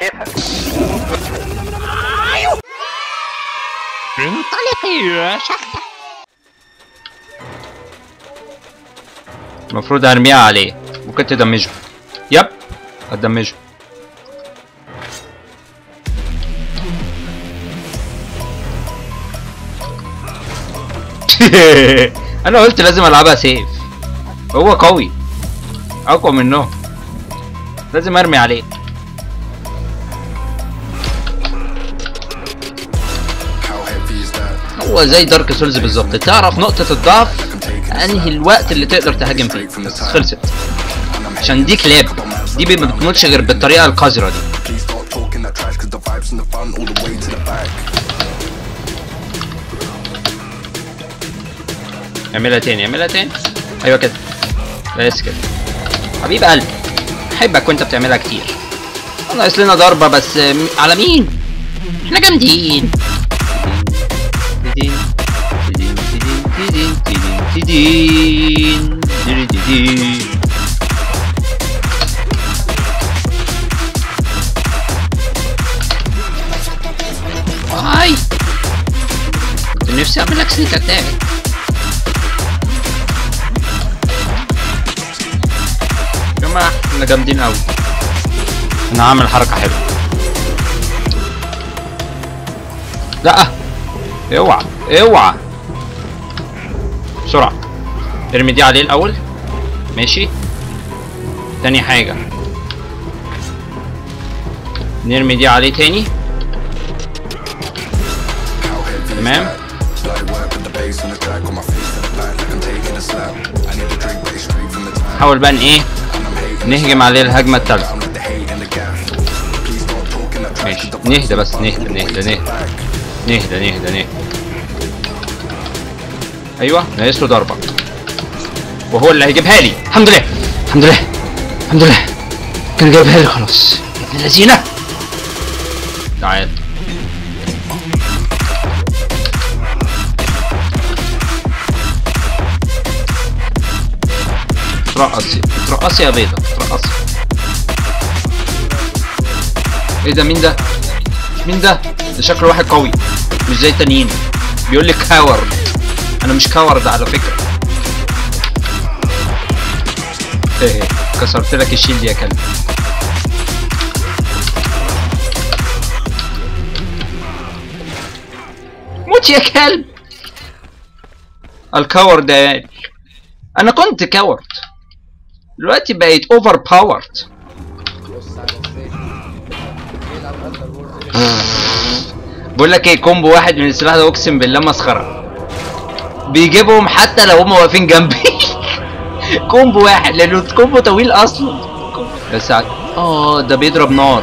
كيفك انطلقي يا شخص المفروض ارميها عليه ممكن تدمجه يب هتدمجه انا قلت لازم العبها سيف هو قوي اقوى منه لازم ارمي عليه How heavy is that? هو زي دارك سولز بالظبط تعرف نقطة الضعف انهي الوقت اللي تقدر تهاجم فيه بس خلصت عشان دي كلاب دي ما بتموتش غير بالطريقة القذرة دي Please stop talking that trash cause the vibes in the front all the way to the back. اعملها تاني اعملها تاني ايوه كده بس كده حبيب قلبي احبك وانت بتعملها كتير ناقص لنا ضربة بس م- على مين؟ احنا جامدين تدين تدين تدين تدين تدين تدين تدين واي كنت نفسي اعمل لك سنيك اتاك يا جماعة احنا جامدين قوي انا هعمل حركة حلوة لا اوعى اوعى بسرعة ارمي دي عليه الاول ماشي تاني حاجة نرمي دي عليه تاني How heavy is تمام that? Light work with the bass on the track on my face to the back like I'm taking a slap. I need a drink bass straight from the top. حاول بقى ان ايه And I'm hating نهجم عليه الهجمة التالتة I'm with the hate and the gaff. Please stop talking that trash ماشي cause the نهدى vibes بس in the front نهدى all the way نهدى to the نهدى back. نهدى نهدى نهدى ايوه ناقص له ضربه وهو اللي هيجيبها لي الحمد لله الحمد لله الحمد لله كان جايبها لي خلاص يا ابن اللذينه تعال ترقصي ترقصي يا بيضة ترقصي ايه ده مين ده مين ده ده شكله واحد قوي مش زي التانيين بيقول لي كاورد انا مش كاورد على فكره ايه كسرت لك الشيلد يا كلب موت يا كلب الكاورد قال انا كنت كاورد دلوقتي بقيت اوفر باورد بقول لك ايه كومبو واحد من السلاح ده اقسم بالله مسخره بيجيبهم حتى لو هم واقفين جنبي كومبو واحد لانه كومبو طويل اصلا بس ع- اه ده بيضرب نار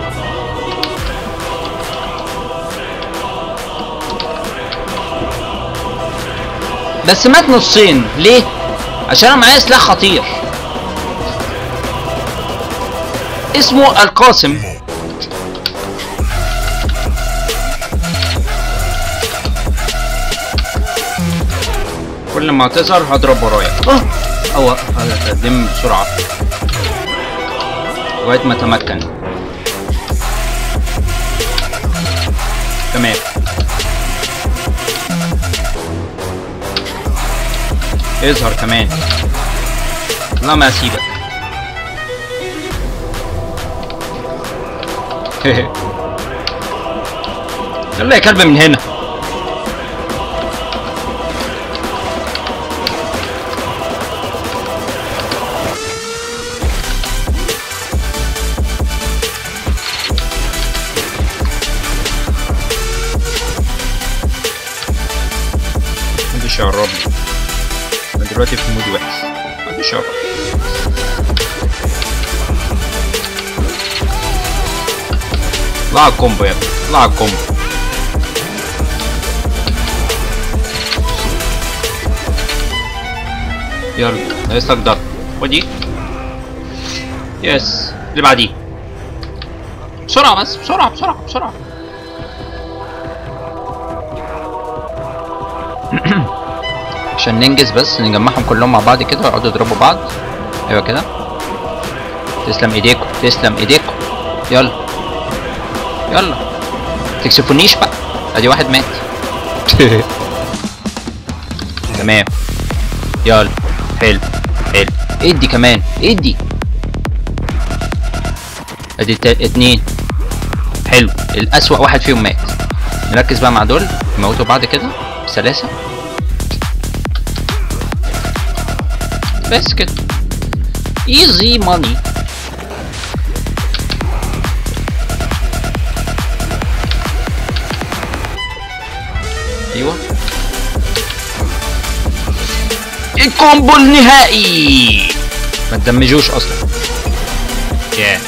بس مات نصين ليه عشان انا معايا سلاح خطير اسمه القاسم كل ما تظهر هضرب ورايا اه او هقدم بسرعه لغايه ما اتمكن تمام اظهر كمان لا ما اسيبك يلا يا كلب من هنا محدش يقرب لي انا دلوقتي في مود وحش محدش يقرب اطلع على الكومبو يا ابني اطلع على الكومبو يلا ناقص لك ضرب ودي يس اللي بعديه بسرعة بس بسرعة بسرعة بسرعة عشان ننجز بس نجمعهم كلهم مع بعض كده ويقعدوا يضربوا بعض ايوه كده تسلم ايديكم تسلم ايديكم يلا يلا تكسفونيش بقى ادي واحد مات تمام يلا حلو حلو ادي كمان ادي ادي التا- اتنين حلو الاسوأ واحد فيهم مات نركز بقى مع دول يموتوا بعض كده بسلاسة بس كده ايزي ماني ايوه الكومبو النهائي ما تدمجوش اصلا ياه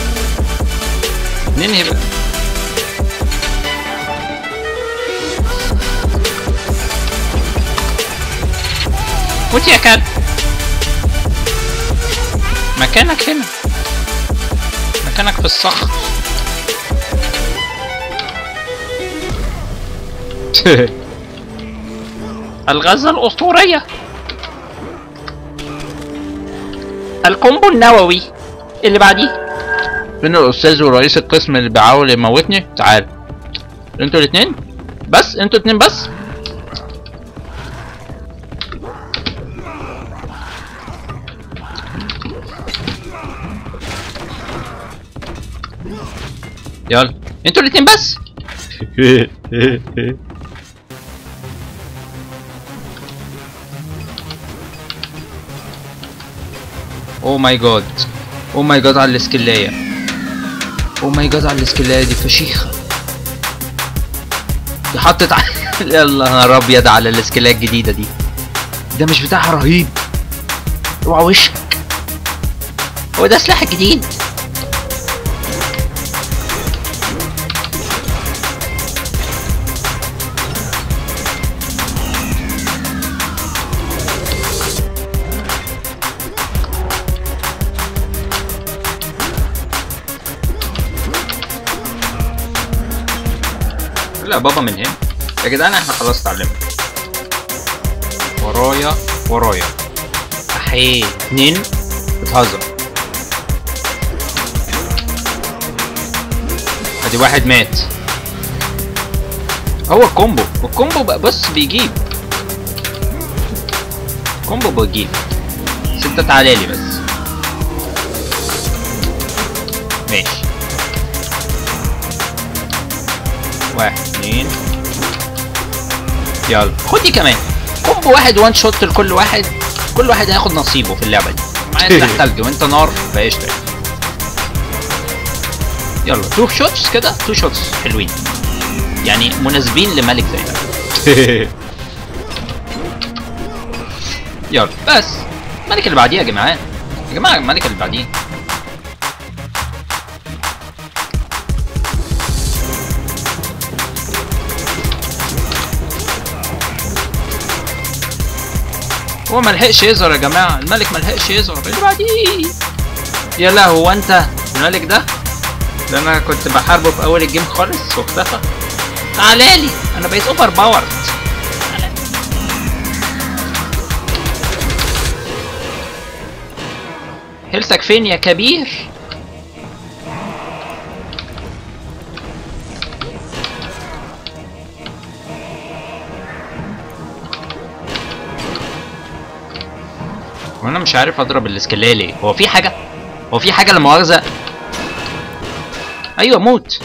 ننهي بقى موت يا كلب مكانك هنا مكانك في الصخر الغزة الأسطورية القنبل النووي اللي بعديه فين الأستاذ ورئيس القسم اللي بيحاول يموتني؟ تعال انتوا الاتنين؟ بس انتوا الاتنين بس؟ يلا انتوا الاتنين بس او ماي جاد او ماي جاد على الاسكلايه او ماي جاد على الاسكلايه دي فشيخه دي حطت على يلا نهار ابيض على الاسكلايه الجديده دي ده مش بتاعها رهيب اوعى وشك هو ده سلاح جديد لا بابا من هنا يا جدعان احنا خلاص اتعلمنا ورايا ورايا احيه اتنين بتهزر ادي واحد مات هو الكومبو الكومبو بقى بص بيجيب كومبو بيجيب بس انت تعالى لي بس ماشي واحد اتنين يلا خدي كمان كومبو واحد وان شوت لكل واحد كل واحد هياخد نصيبه في اللعبه دي معايا سلاح تلج وانت نار فقشطه يلا تو شوتس كده تو شوتس حلوين يعني مناسبين لملك زي ده يلا بس الملك اللي بعديه يا جماعه يا جماعه الملك اللي بعديه هو ملحقش يظهر يا جماعه الملك ملحقش يظهر اللي بعديه يا لا هو انت الملك ده ده انا كنت بحاربه في اول الجيم خالص واختفى تعالى لي انا بقيت اوفر باورد هيلثك فين يا كبير وانا مش عارف اضرب الاسكليه ليه هو في حاجه هو في حاجه لا مؤاخذه ايوه موت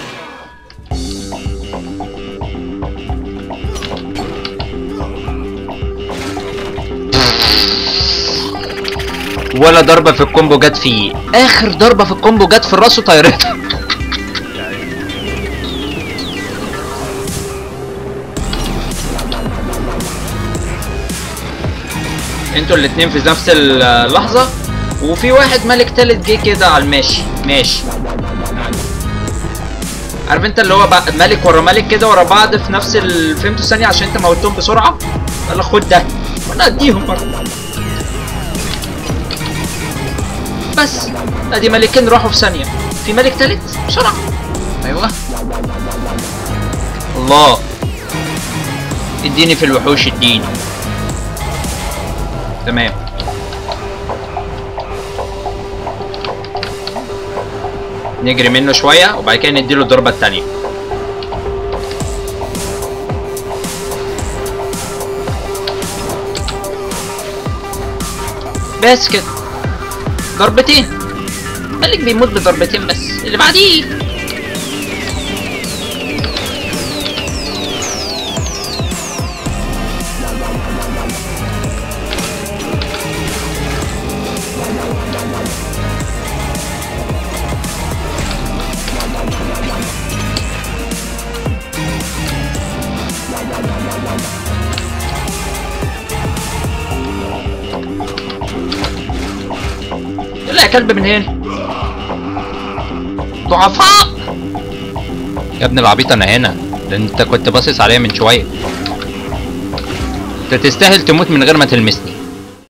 ولا ضربه في الكومبو جت فيه اخر ضربه في الكومبو جت في راسه طيرته انتوا الاتنين في نفس اللحظة وفي واحد ملك تالت جه كده على الماشي ماشي عارف انت اللي هو بقى ملك ورا ملك كده ورا بعض في نفس ال- فهمتوا ثانية عشان انت موتهم بسرعة يلا خد ده وانا اديهم برضه بس ادي ملكين راحوا في ثانية في ملك تالت بسرعة ايوه الله اديني في الوحوش اديني تمام نجري منه شويه وبعد كده نديله الضربه التانيه بس كده ضربتين مالك بيموت بضربتين بس اللي بعديه يلا يا كلب من هنا ضعفاء يا ابن العبيط انا هنا ده انت كنت باصص عليا من شويه انت تستاهل تموت من غير ما تلمسني